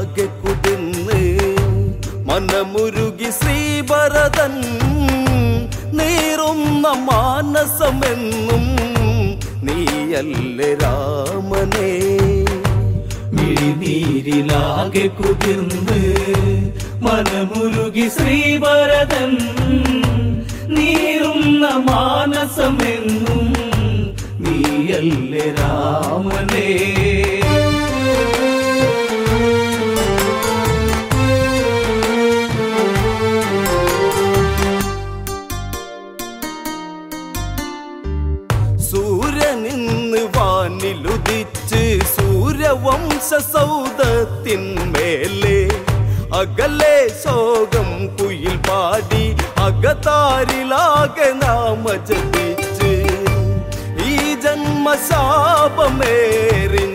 മിഴിനീരിലാകെ കുതിർന്ന് മനമുരുകി ശ്രീഭരതൻ നീറുന്ന മാനസമെന്നും നീയല്ലേ രാമനേ മിഴിനീരിലാകെ കുതിർന്ന് മനമുരുകി ശ്രീഭരതൻ നീറുന്ന മാനസമെന്നും നീയല്ലേ രാമനേ സൂര്യനിന്ന് വാനിലുദിച്ച് സൂര്യവംശ സൗദത്തിന്മേലെ അകലെ ശോകം കുയിൽ പാടി അകതാരിലാകെ നാമ ജപിച്ച് ഈ ജന്മശാപമേറി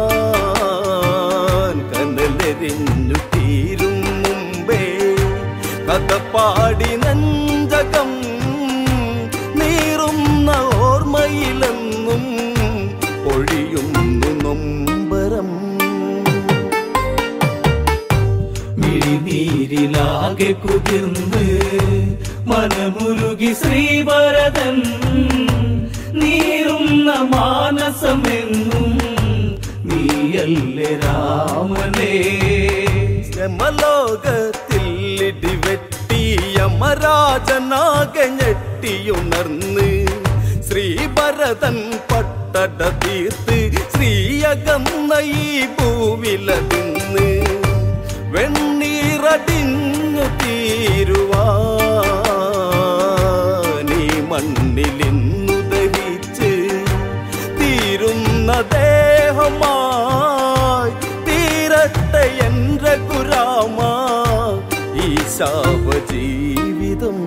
ഞാൻ കനലെറിഞ്ഞു തീരും മുമ്പേ കഥ പാടി നെഞ്ചകം നീറുന്ന ഓർമ്മയിലെന്നും ഒഴിയുന്നു നൊമ്പരം മിഴിനീരിലാകെ കുതിർന്ന് മനമുരുകി ശ്രീഭരതൻ നീറുന്ന മാനസമെന്നും നീയല്ലേ രാമനേ ശ്രമലോകത്തിൽ ഇടിവെട്ടി യമരാജനാകെ ഞെട്ടിയുണർന്ന് ശ്രീഭരതൻ പട്ടട തീർത്ത് ശ്രീയകന്ന ഈ ഭൂവിലതിന്ന് വെണ്ണീറടിഞ്ഞു തീരുവാനീ മണ്ണിലിന്നു ദഹിച്ച് തീരുന്ന ദേഹമായി തീരട്ടെ എന്റെ കുരാമ ഈ ശാപജീവിതം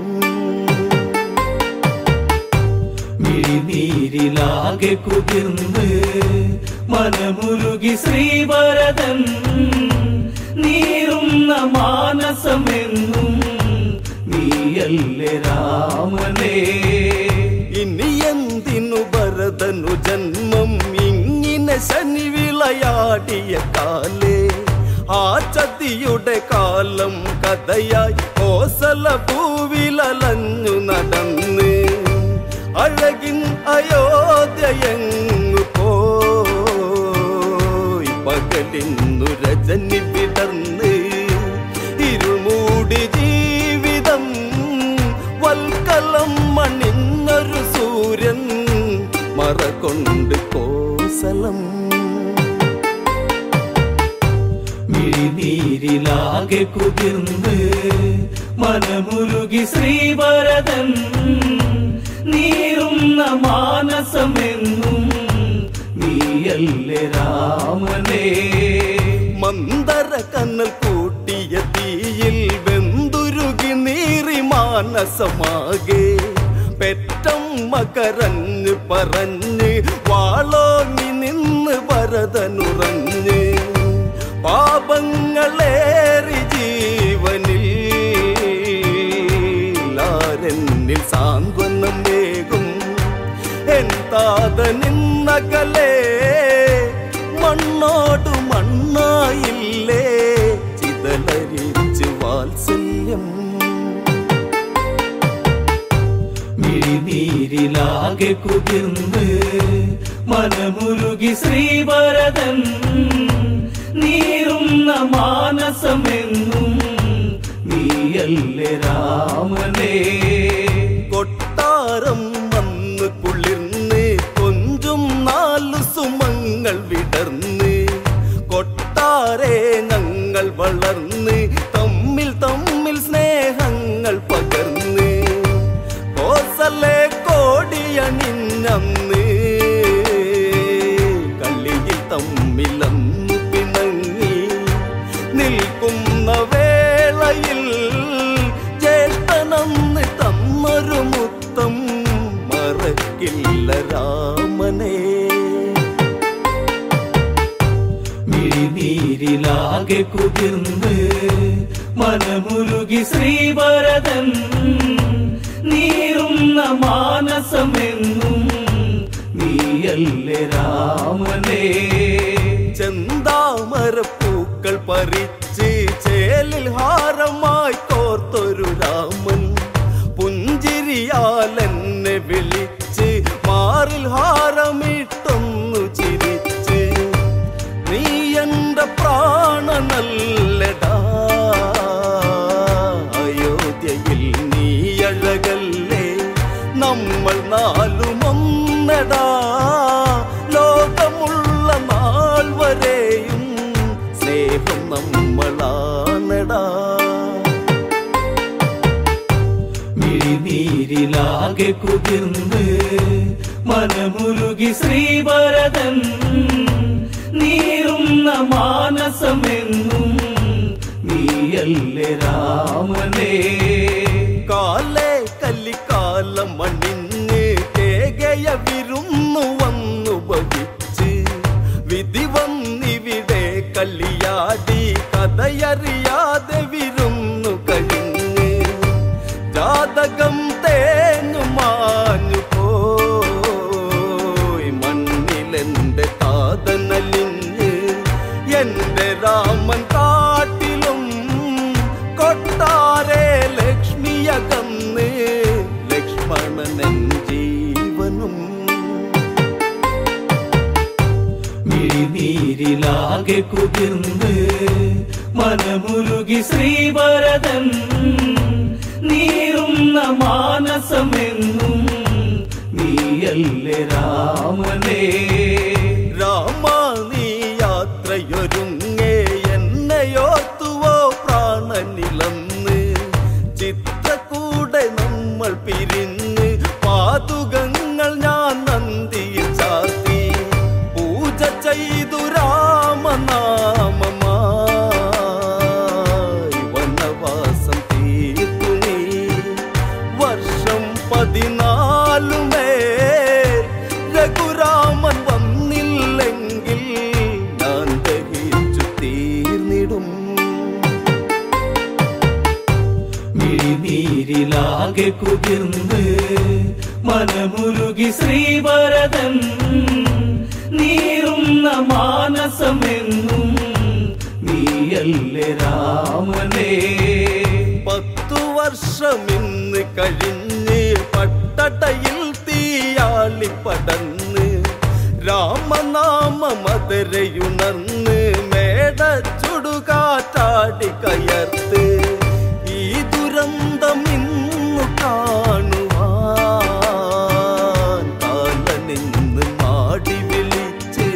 മിഴിനീരിലാകെ കുതിർന്ന് മനമുരുകി ശ്രീഭരതൻ നീറുന്ന മാനസമെന്നും നീയല്ലേ രാമനേ ഇനി എന്തിനു ഭരതനു ജന്മം ഇങ്ങനെ ശനി വിളയാടിയ കാലേ ആ ചതിയുടെ കാലം കഥയായി കോസല പൂവിലലഞ്ഞു നടന്ന് അഴകിൻ അയോധ്യയങ്ങു പോയി പകലിന്നു രജനി വിടർന്ന് ഇരുമൂടി ജീവിതം വൽക്കലം മണിഞ്ഞൊരു സൂര്യൻ മറകൊണ്ട് കോസലം മിഴിനീരിലാകെ കുതിർന്ന് മനമുരുകി ശ്രീഭരതൻ നീറുന്ന മാനസമെന്നും നീയല്ലേ രാമനേ മന്ദര കണ്ണൽ കൂട്ടിയ തീയിൽ വെന്തുരുകി നീറി മാനസമാകെ പെറ്റമ്മ കരഞ്ഞ് പറഞ്ഞ് വാളോങ്ങി നിന്ന് ഭരതനുറഞ്ഞ് പാപങ്ങളേറി ജീവനിൽ ആരെന്നിൽ സാന്ത്വനം വേകും എന്താത നിന്നകലേ മണ്ണോട് മണ്ണായില്ലേ ചിതലരിച്ച് വാത്സല്യം മിഴിനീരിലാകെ കുതിർന്ന് മനമുരുകി ശ്രീഭരതൻ നീറുന്ന മാനസമെന്നും നീയല്ലേ രാമനേ കൊട്ടാരം വന്ന് കുളിർന്ന് കൊഞ്ചും നാലു സുമങ്ങൾ വിടർന്ന് കൊട്ടാരെ ഞങ്ങൾ വളർന്ന് തമ്മിൽ തമ്മിൽ സ്നേഹങ്ങൾ പകർന്ന് കോസലെ കോടിയണിഞ്ഞന്ന് കളിയിൽ തമ്മിലന്ന് പിണങ്ങി നിൽക്കുന്ന വേളയിൽ ജ്യേഷ്ഠനന്ന് തന്നൊരു മുത്തം മറക്കില്ല രാമനേ മിഴിനീരിലാകെ കുതിർന്ന് മനമുരുകി ശ്രീഭരതൻ നീറുന്ന മാനസമെന്നും നീയല്ലേ രാമനേ ചെന്താമര പൂക്കൾ പറിച്ച് ചേലിൽ ഹാരമായി കോർത്തൊരു രാമൻ പുഞ്ചിരിയാൽ എന്നെ വിളിച്ച് മാറിൽ ഹാരമിട്ടൊന്നു ചിരിച്ച് നീ എന്റെ പ്രാണനല്ലടാ അയോധ്യയിൽ നീ അഴകല്ലേ നമ്മൾ നാലും ഒന്നടാ ലോകമുള്ള നാൾ വരെയും സ്നേഹം നമ്മളാണടാ മിഴിനീരിലാകെ കുതിർന്ന് മനമുരുകി ശ്രീഭരതൻ നീറുന്ന മാനസമെന്നും നീയല്ലേ രാമനേ കാലേ കല്ലിക്കാലം മണിഞ്ഞ് കേകയ വിരുന്നു വന്നു ഭവിച്ച് വിധി വന്നിവിടെ കല്ലിയാടി കഥയറിയാതെ വിരുന്നു കഴിഞ്ഞ് ജാതകം തേഞ്ഞു മാഞ്ഞു പോയി മണ്ണിലെന്റെ താതനലിഞ്ഞ് എന്റെ രാമൻ കാട്ടിലും കൊട്ടാരെ ലക്ഷ്മിയകന്ന് ലക്ഷ്മണനൻ ജീവനും മിഴിനീരിലാകെ കുതിർന്ന് മനമുരുകി ശ്രീഭരതൻ നീറുന്ന മാനസമെന്നും നീയല്ലേ രാമനേ രാമ നീ യാത്രയൊരുങ്ങേ എന്നെയോർത്തുവോ പ്രാണനിലന്ന് ചിത്രക്കൂടെ നമ്മൾ പിരിഞ്ഞ് പാതുകങ്ങൾ ഞാൻ നന്ദിയിൽ ചാർത്തി പൂജ ചെയ്തു രാമനാമമായി വനവാസം തീർത്തു നീ വർഷം പതിനാലുമേ രഘുരാമൻ വന്നില്ലെങ്കിൽ ഞാൻ ദഹിച്ചു തീർന്നിടും മിഴിനീരിലാകെ കുതിർന്ന് മനമുരുകി ശ്രീഭരതൻ നീറുന്ന മാനസമെന്നും നീയല്ലേ രാമനേ പത്തു വർഷം ഇന്ന് കഴിഞ്ഞ് പട്ടടയിൽ തീയാളി പടന്ന് രാമനാമ മധുരയുണർന്ന് മേട ചുടുകാറ്റാടി കയർത്ത് ഈ ദുരന്തം ഇന്നു കാണുവാൻ കാലനിന്ന് മാടി വിളിച്ച്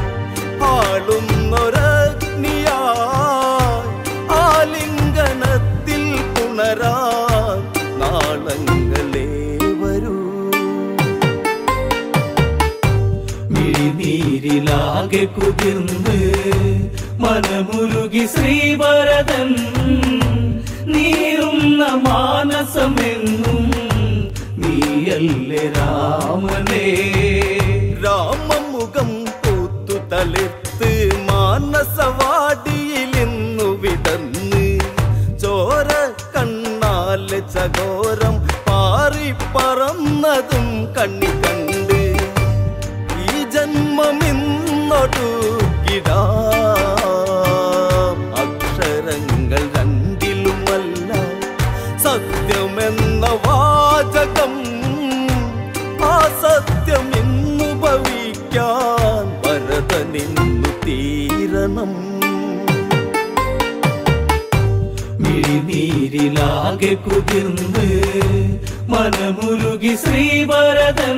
ആളുന്നൊരഗ്നിയായി ആലിംഗനത്തിൽ പുണരാൻ നാളങ്ങളെ വരൂ മിഴിനീരിലാകെ കുതിർന്ന് മനമുരുകി ശ്രീഭരതൻ നീറുന്ന മാനസമെന്നും നീയല്ലേ രാമനേ രാമമുഖം പൂത്തു തളിർത്ത് മാനസവാടിയിൽ ഇന്നു വിടന്ന് ചോര കണ്ണാലെ ചകോരം പാറിപ്പറന്നതും കണ്ണി കണ്ട് ഈ ജന്മമിന്നൊടുക്കിടാം അക്ഷരങ്ങൾ രണ്ടിലുമല്ല സത്യമെന്ന വാചകം ആ സത്യം ഇന്നു ഭവിക്കാൻ ഭരതനിന്നു തീരണം മിഴിനീരിലാകെ കുതിർന്ന് മനമുരുകി ശ്രീഭരതൻ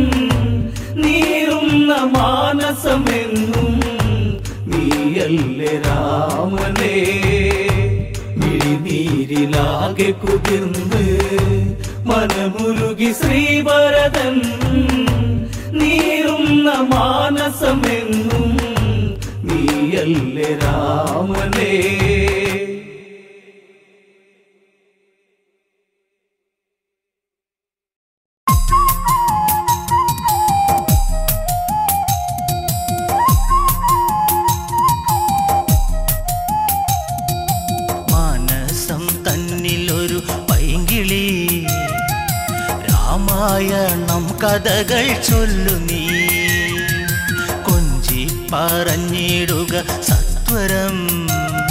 നീറുന്ന മാനസമെന്നും നീയല്ലേ രാമനേ മിഴിനീരിലാകെ കുതിർന്ന് മനമുരുകി ശ്രീഭരതൻ നീറുന്ന മാനസമെന്നും നീയല്ലേ രാമനേ മാനസം തന്നിലൊരു പൈങ്കിളി രാമായണം കഥകൾ ചൊല്ലു നീ കൊഞ്ചി പറഞ്ഞിടുക സത്വരം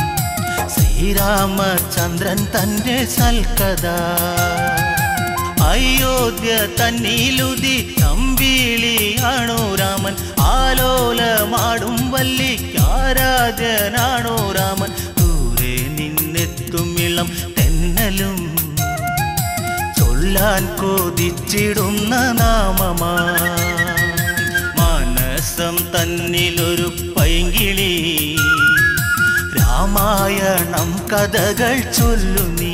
ശ്രീരാമചന്ദ്രൻ തന്റെ സൽക്കഥ അയോധ്യ തന്നിലുതി അമ്പിളിയാണോ രാമൻ ആലോലമാടും വല്ലിക്കാരാധ്യനാണോ രാമൻ ദൂരെ നിന്നെത്തുമിളം തെന്നലും ചൊല്ലാൻ കൊതിച്ചിടുന്ന നാമമാ മാനസം തന്നിലൊരു പൈങ്കിളി രാമായണം കഥകൾ ചൊല്ലു നീ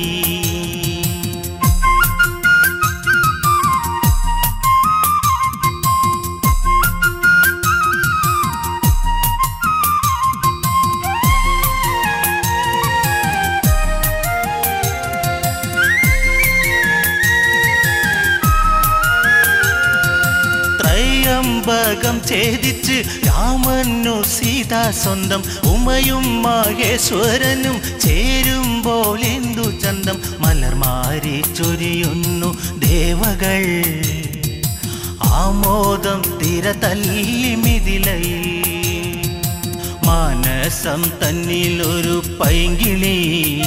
ത്രയംബകം ഛേദിച്ച് രാമനു സീത സ്വന്തം ഉമയും മഹേശ്വരനും ചേരുമ്പോൾ എന്തു ചന്തം മലർമാരി ചൊരിയുന്നു ദേവകൾ ആമോദം തിര തല്ലി മിതിലയിൽ മാനസം തന്നിലൊരു പൈങ്കിളി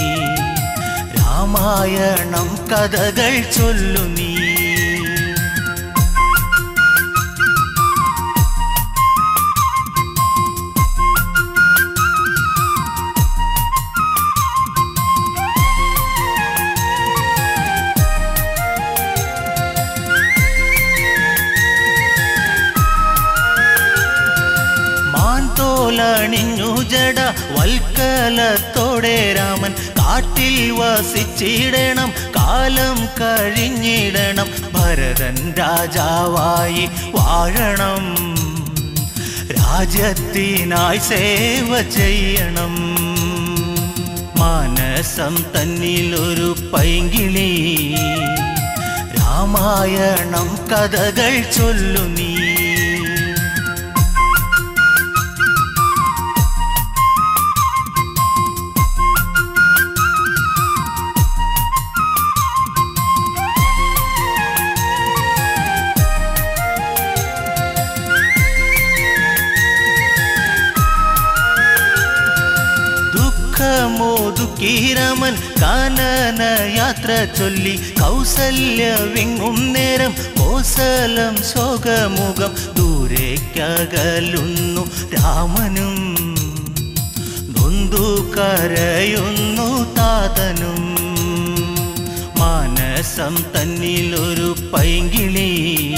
രാമായണം കഥകൾ ചൊല്ലു നീ മാൻതോലണിഞ്ഞു ജട വൽക്കലത്തോടെ രാമൻ കാട്ടിൽ വസിച്ചിടണം കാലം കഴിഞ്ഞിടണം ഭരതൻ രാജാവായി വാഴണം രാജ്യത്തിനായി സേവ ചെയ്യണം മാനസം തന്നിലൊരു പൈങ്കിളി രാമായണം കഥകൾ ചൊല്ലു നീ ദുഃഖമോതുക്കീരമൻ കാനന യാത്ര ചൊല്ലി കൗസല്യ വിങ്ങും നേരം കോസലം ശോകമുഖം ദൂരേക്കകലുന്നു രാമനും നൊന്തു കരയുന്നു താതനും മാനസം തന്നിലൊരു പൈങ്കിളി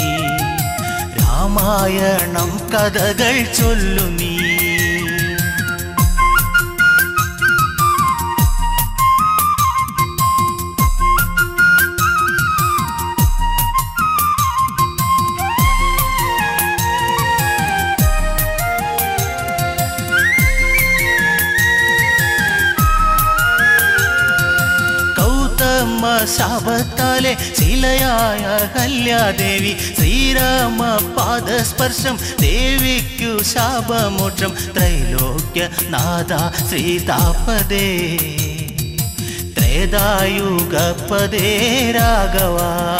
രാമായണം കഥകൾ ചൊല്ലു നീ ഗൗതമ ശാപത്താലെ ശിലയായ കല്യാദേവി ശ്രീരാമ പാദസ്പർശം ദേവിക്കു ശാപമോക്ഷം ത്രൈലോക്യ നാഥ ശ്രീതാപദേ ത്രേതായുഗപദേ രാഘവ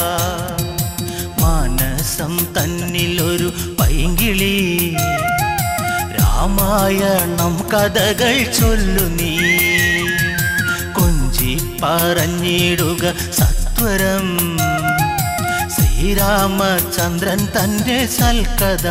മാനസം തന്നിലൊരു പൈങ്കിളി രാമായണം കഥകൾ ചൊല്ലു നീ കൊഞ്ചി പറഞ്ഞിടുക സത്വരം ശ്രീരാമചന്ദ്രൻ തന്റെ സൽക്കഥ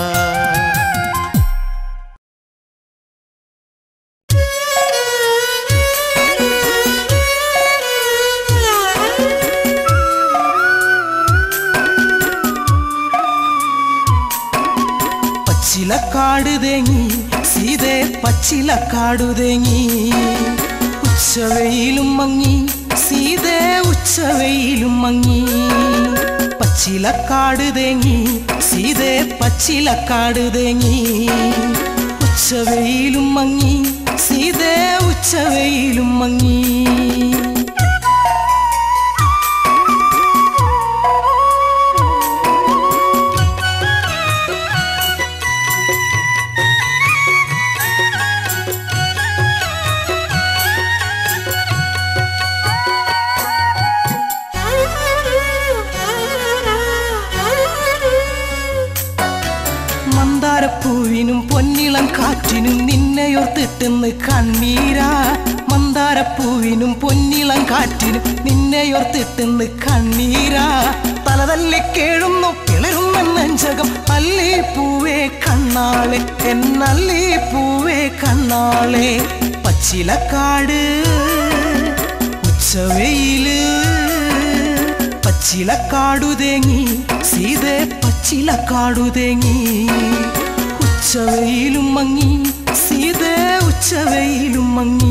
പച്ചിലക്കാട് തേങ്ങി സീതേ പച്ചിലക്കാടു തേങ്ങി ഉച്ചവെയിലും മങ്ങി സീതേ ഉച്ചവെയിലും മങ്ങി പച്ചിലക്കാട് തേങ്ങി സീതേ പച്ചിലക്കാട് തേങ്ങി ഉച്ചവെയിലും മങ്ങി സീതേ ഉച്ചവെയിലും മങ്ങി മന്ദാരപ്പൂവിനും പൊന്നിളം കാറ്റിനും നിന്നെയോർത്തിട്ടെന്ന് കണ്ണീരാ മന്ദ മന്ദാരപ്പൂവിനും പൊന്നിളം കാറ്റിനും നിന്നെയോർത്തിട്ടെന്ന് കണ്ണീരാ തലതല്ലി കേഴുന്നു പിളരുന്ന നെഞ്ചകം അല്ലി പൂവേ കണ്ണാളെ എന്നല്ലി പൂവേ കണ്ണാളെ പച്ചിലക്കാട് ഉച്ചവെയില് പച്ചിലക്കാടു തേങ്ങി സീതേ പച്ചിലക്കാടു തേങ്ങി ഉച്ചവെയിലും മങ്ങി സീതേ ഉച്ചവെയിലും മങ്ങി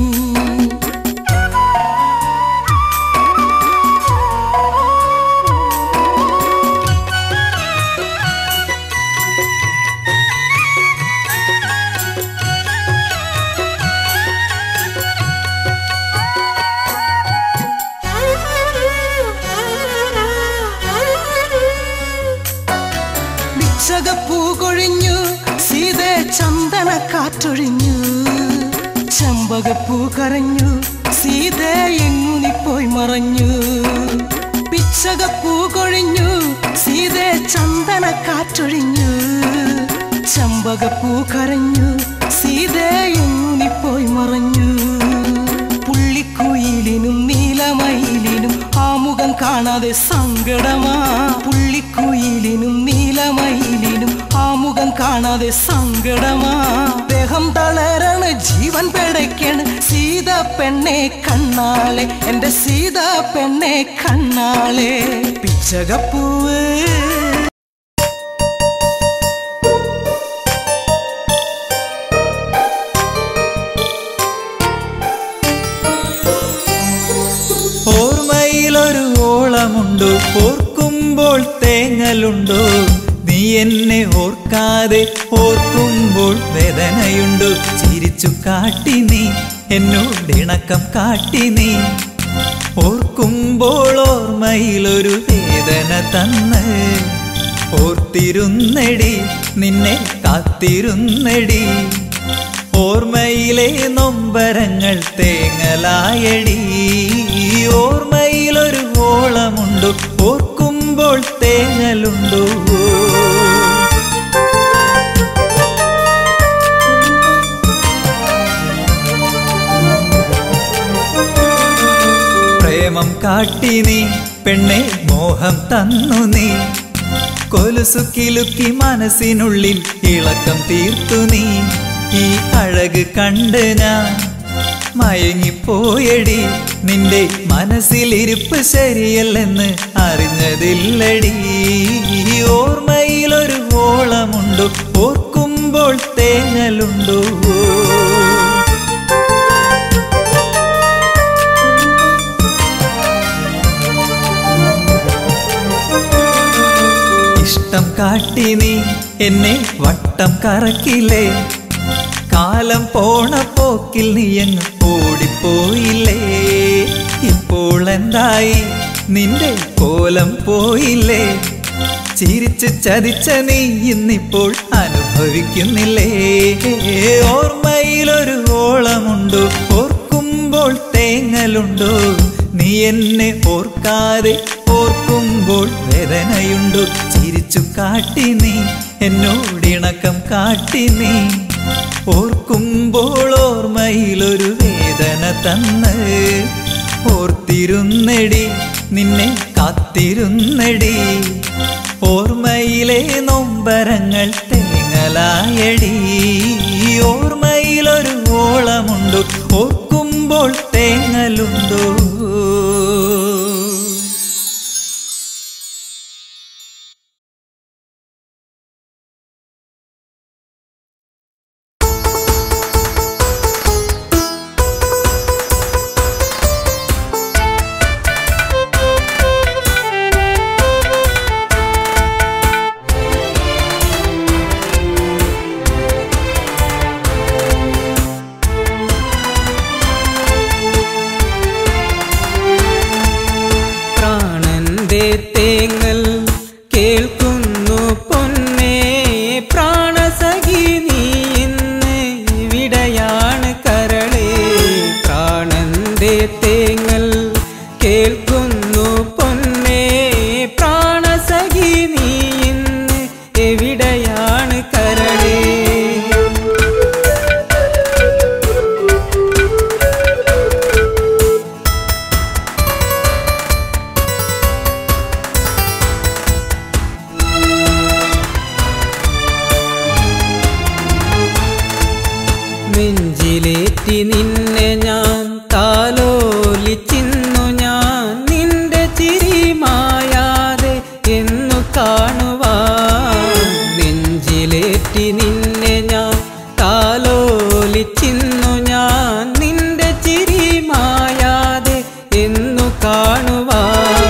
വിച്ചകപ്പൂ കൊഴിഞ്ഞു സീതേ ചന്ദന കാറ്റൊഴിഞ്ഞു ചെമ്പകപ്പൂ കരഞ്ഞു സീതേ എങ്ങു നീ പോയി മറഞ്ഞു പിച്ചകപ്പൂ കൊഴിഞ്ഞു സീതേ ചന്ദന കാറ്റൊഴിഞ്ഞു ചെമ്പകപ്പൂ കരഞ്ഞു സീതേ എങ്ങു നീ പോയി മറഞ്ഞു പുള്ളിക്കുയിലിനും നീലമയിലിനും ആ മുഖം കാണാതെ സങ്കടമാ പുള്ളിക്കുയിലിനും നീലമയിലിനും ആ മുഖം കാണാതെ സങ്കടമാ ദേഹം തളരാണ് ജീവൻ പിടയ്ക്കാണ് സീത പെണ്ണെ കണ്ണാളെ എന്റെ സീത പെണ്ണെ കണ്ണാളെ പിച്ചകപ്പൂവ് ഓർമ്മയിലൊരു ഓളമുണ്ടോ ഓർക്കുമ്പോൾ തേങ്ങലുണ്ടോ നീ എന്നെ ഓർക്കാതെ ഓർക്കുമ്പോൾ വേദനയുണ്ടോ ചിരിച്ചു കാട്ടി നീ എന്നോടിണക്കം കാട്ടി നീ ഓർക്കുമ്പോൾ ഓർമ്മയിലൊരു വേദന തന്ന് ഓർത്തിരുന്നടി നിന്നെ കാത്തിരുന്നടി ഓർമ്മയിലെ നൊമ്പരങ്ങൾ തേങ്ങലായടി ഓർമ്മയിലൊരു ഓളമുണ്ടോ ഓർക്കുമ്പോൾ തേങ്ങലുണ്ടോ പ്രേമം കാട്ടി നീ പെണ്ണെ മോഹം തന്നു നീ കൊലുസു കിലുക്കി മനസ്സിനുള്ളിൽ ഇളക്കം തീർത്തു നീ ഈ അഴക് കണ്ട് ഞാൻ മയങ്ങിപ്പോയടി നിന്റെ മനസ്സിലിരിപ്പ് ശരിയല്ലെന്ന് അറിഞ്ഞതില്ലടി ഓർമ്മയിലൊരു ഓളമുണ്ടോ ഓർക്കുമ്പോൾ തേങ്ങലുണ്ടോ ഇഷ്ടം കാട്ടി നീ എന്നെ വട്ടം കറക്കില്ലേ കാലം പോണ പോക്കിൽ നീ അങ്ങ് ഓടിപ്പോയില്ലേ ഇപ്പോൾ എന്തായി നിന്റെ കോലം പോയില്ലേ ചിരിച്ച് ചതിച്ച നീ ഇന്നിപ്പോൾ അനുഭവിക്കുന്നില്ലേ ഓർമ്മയിലൊരു ഓളമുണ്ടോ ഓർക്കുമ്പോൾ തേങ്ങലുണ്ടോ നീ എന്നെ ഓർക്കാതെ ഓർക്കുമ്പോൾ വേദനയുണ്ടോ ചിരിച്ചു കാട്ടി നീ എന്നോടിണക്കം കാട്ടി നീ ഓർക്കുമ്പോൾ ഓർമ്മയിലൊരു വേദന തന്ന് ഓർത്തിരുന്നടി നിന്നെ കാത്തിരുന്നടി ഓർമ്മയിലെ നൊമ്പരങ്ങൾ തേങ്ങലായടി ഓർമ്മയിലൊരു ഓളമുണ്ടോ ഓർക്കുമ്പോൾ തേങ്ങലുണ്ടോ പ്രാണന്റെ തേങ്ങൽ കേൾക്കുന്നു പൊന്നേ പ്രാണസഖി നീ ഇന്ന് എവിടെയാണ് കരളേ പ്രാണന്റെ തേങ്ങൽ കേൾക്കുന്നു പൊന്നേ പ്രാണസഖി നീ ഇന്ന് എവിടെയാണ് കരളേ നെഞ്ചിലേറ്റി നിന്നെ ഞാൻ താലോലിച്ചിന്നു ഞാൻ നിന്റെ ചിരി മായാതെ എന്നു കാണുവാൻ നെഞ്ചിലേറ്റി നിന്നെ ഞാൻ താലോലിച്ചിന്നു ഞാൻ നിന്റെ ചിരി മായാതെ എന്നു കാണുവാൻ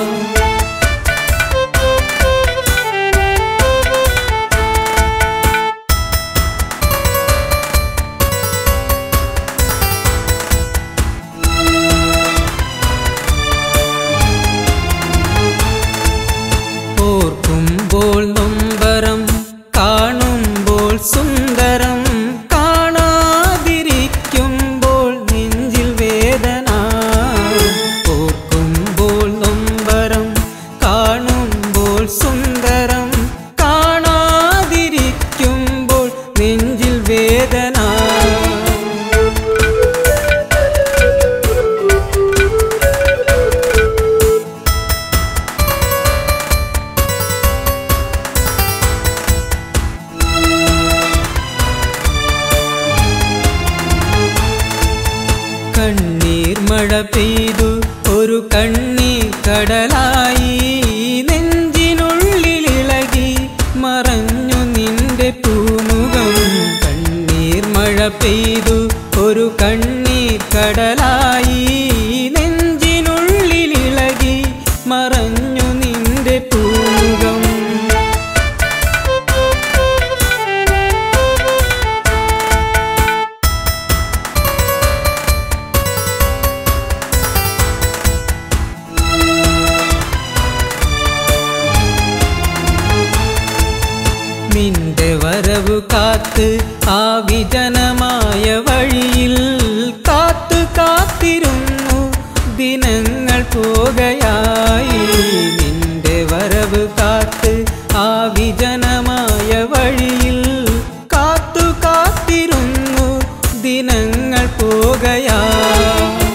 ഓർക്കുമ്പോൾ നൊമ്പരം കാണുമ്പോൾ സുന്ദരം കാണാതിരിക്കുമ്പോൾ നെഞ്ചിൽ വേദന ഓർക്കുമ്പോൾ നൊമ്പരം കാണുമ്പോൾ സുന്ദരം കാണാതിരിക്കുമ്പോൾ നെഞ്ചിൽ വേദന കണ്ണീർ മഴ പെയ്തു ഒരു കണ്ണീർ കടലായി നെഞ്ചിനുള്ളിലിളകി മറഞ്ഞു നിന്റെ പൂമുഖം കണ്ണീർ മഴ പെയ്തു ഒരു കണ്ണീർ കടലായി നെഞ്ചിനുള്ളിലിളകി മറഞ്ഞു നിന്റെ പൂമുഖം നിന്റെ വരവ് കാത്ത് ആ വിജനമായ വഴിയിൽ കാത്തു കാത്തിരുന്നു ദിനങ്ങൾ പോകയായി നിന്റെ വരവ് കാത്ത് ആ വിജനമായ വഴിയിൽ കാത്തു കാത്തിരുന്നു ദിനങ്ങൾ പോകയായി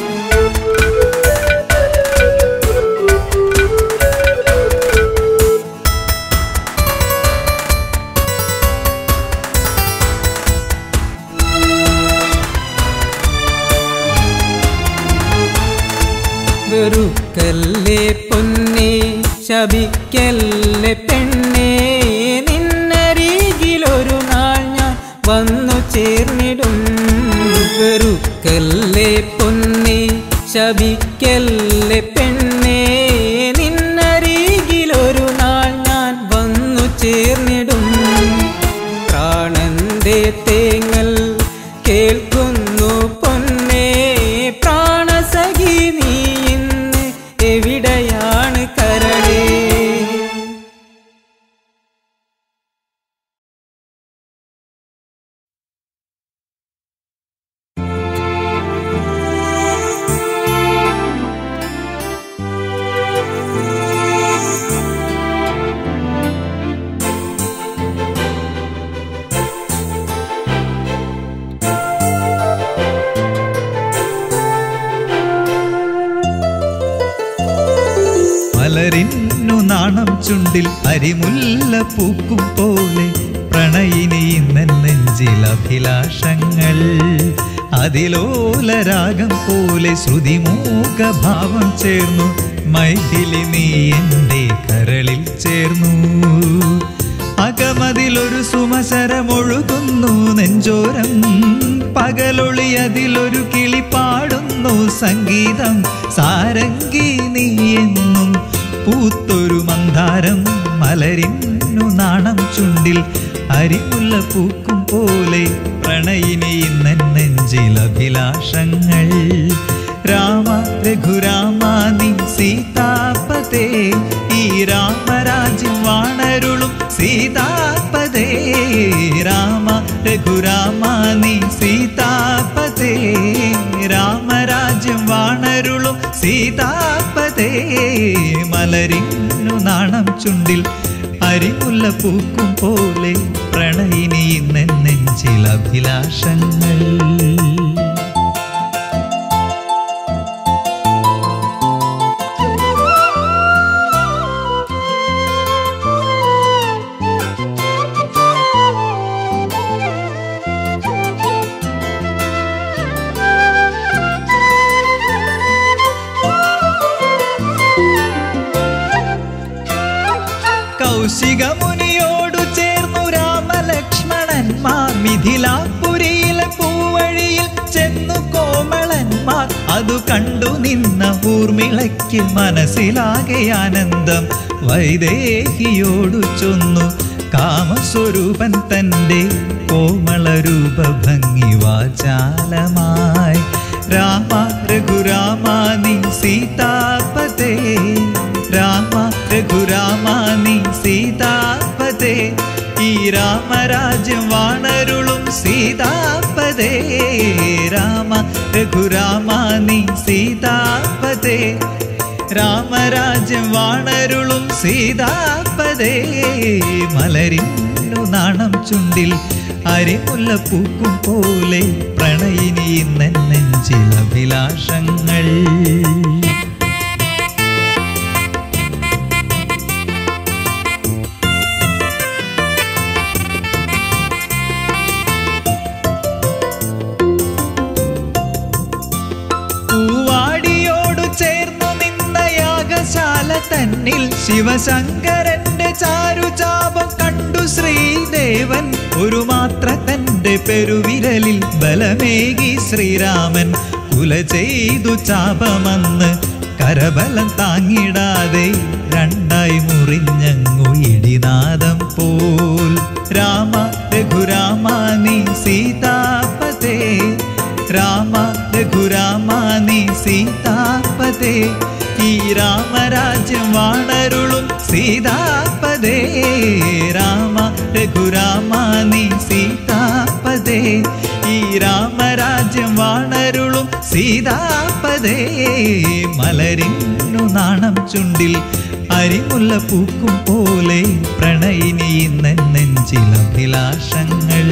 വെറുക്കല്ലേ പൊന്നെ ശപിക്കല്ലേ പെണ്ണേ നിന്നരികിലൊരു നാൾ ഞാൻ വന്നു ചേർന്നിടും വെറുക്കല്ലേ പൊന്നെ ശപിക്കല്ലേ പെണ്ണേ നിന്നരികിലൊരു നാൾ ഞാൻ വന്നു ചേർന്നിടും പ്രാണന്റെ തേങ്ങൽ കേൾക്കുന്നു പൊന്നേ പ്രാണസഖി നീ ഇന്ന് എവിടെയാണ് കരളേ മലരിന്നു നാണം ചുണ്ടിൽ അരിമുല്ല പൂക്കും പോലെ പ്രണയിനി ഇന്നൻ നെഞ്ചിൽ അഭിലാഷങ്ങൾ അതിലോല രാഗം പോലെ ശ്രുതിമൂക ഭാവം ചേർന്നു മൈഥിലി നീ എൻ്റെ കരളിൽ ചേർന്നു അകമതിലൊരു സുമസരമൊഴുകുന്നു നെഞ്ചോരം പകലൊളി അതിലൊരു കിളി പാടുന്നു സംഗീതം സാരംഗി നീ എന്നും പൂത്തൊരു മന്ദാരം മലരിന്നു നാണം ചുണ്ടിൽ അരിമുല്ല പൂക്കും പോലെ പ്രണയിനി ഇന്നൻ നെഞ്ചിൽ അഭിലാഷങ്ങൾ രാമ രഘുരാമ നിൻ സീതാപതേ ഈ രാമരാജ്യം വാണരുളും സീതാപതേ രാമ രഘുരാമ നീ സീതാപതേ രാമരാജ്യം വാണരുളും സീതാപതേ മലരിന്നു നാണം ചുണ്ടിൽ അരിമുല്ല പൂക്കും പോലെ പ്രണയിനി ഇന്നെൻ നെഞ്ചിൽ അഭിലാഷങ്ങൾ മിഥിലാപുരിയിലെ പൂവഴിയിൽ ചെന്നു കോമളന്മാർ അതു കണ്ടു നിന്ന ഊർമിളയ്ക്ക് മനസ്സിലാകെ ആനന്ദം വൈദേഹിയോടു ചൊന്നു കാമസ്വരൂപൻ തൻ്റെ കോമളരൂപ ഭംഗി വാചാലമായി രാമ രഘുരാമ നീ സീതാപതേ രാമ രഘുരാമ നീ സീതാപതേ ഈ രാമരാജ്യം വാണരുളും സീതാപതേ രാമ രഘുരാമ നീ സീതാപതേ രാമരാജ്യം വാണരുളും സീതാപതേ മലരിന്നു നാണം ചുണ്ടിൽ അരിമുല്ല പൂക്കും പോലെ പ്രണയിനി നെഞ്ചിൽ അഭിലാഷങ്ങൾ പൂവാടിയോടു ചേർന്നു നിന്ന യാഗശാല തന്നിൽ ശിവശങ്കരന്റെ ചാരുചാപം കണ്ടു ശ്രീദേവൻ ഒരു മാത്ര തന്റെ പെരുവിരലിൽ ബലമേകി ശ്രീരാമൻ കുല ചെയ്തു ചാപമന്ന് കരബലം താങ്ങിടാതെ രണ്ടായി മുറിഞ്ഞങ്ങു ഇടിനാദം പോൽ രാമ രഘുരാമ നീ സീതാപതേ രാമ രഘുരാമ നീ സീതാപതേ ഈ രാമരാജ്യം വാണരുളും സീതാപതേ രാമ രഘുരാമ നീ സീതാപതേ ഈ രാമരാജ്യം വാണരുളും സീതാപതേ മലരിന്നു നാണം ചുണ്ടിൽ അരിമുല്ല പൂക്കും പോലെ പ്രണയിനി നെഞ്ചിൽ അഭിലാഷങ്ങൾ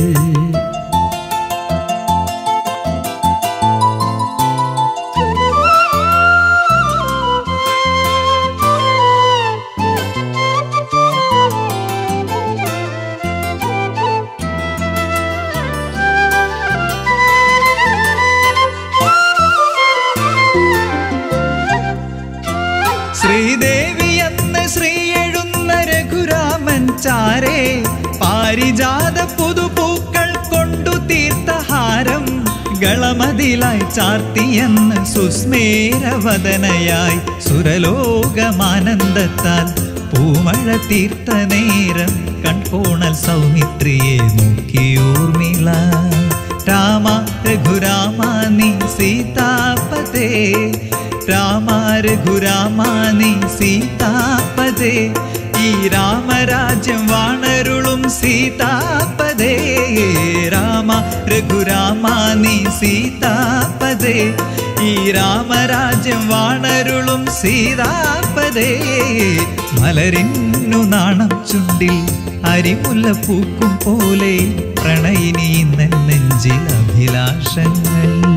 ശ്രീദേവി എന്ന് ശ്രീ എഴുന്ന രഘുരാമൻ ചാരേ പാരിജാത പുതുപൂക്കൾ കൊണ്ടു തീർത്ഥഹാരം ഗളമതിലായി ചാർത്തിയെന്ന് സുസ്മേരവദനയായി സുരലോകമാനന്ദത്താൽ പൂമഴ തീർത്ത നേരം കൺകോണൽ സൗമിത്രിയെ നോക്കിയോർമിള രാമ രഘുരാമ നീ സീതാപതേ രാമ രഘുരാമ നീ സീതാപതേ ഈ രാമരാജ്യം വാണരുളും സീതാപതേ രാമ രഘുരാമ നീ സീതാപതേ ഈ രാമരാജ്യം വാണരുളും സീതാപതേ മലരിന്നു നാണം ചുണ്ടിൽ അരിമുല്ല പൂക്കും പോലെ പ്രണയിനി നെഞ്ചിൽ അഭിലാഷങ്ങൾ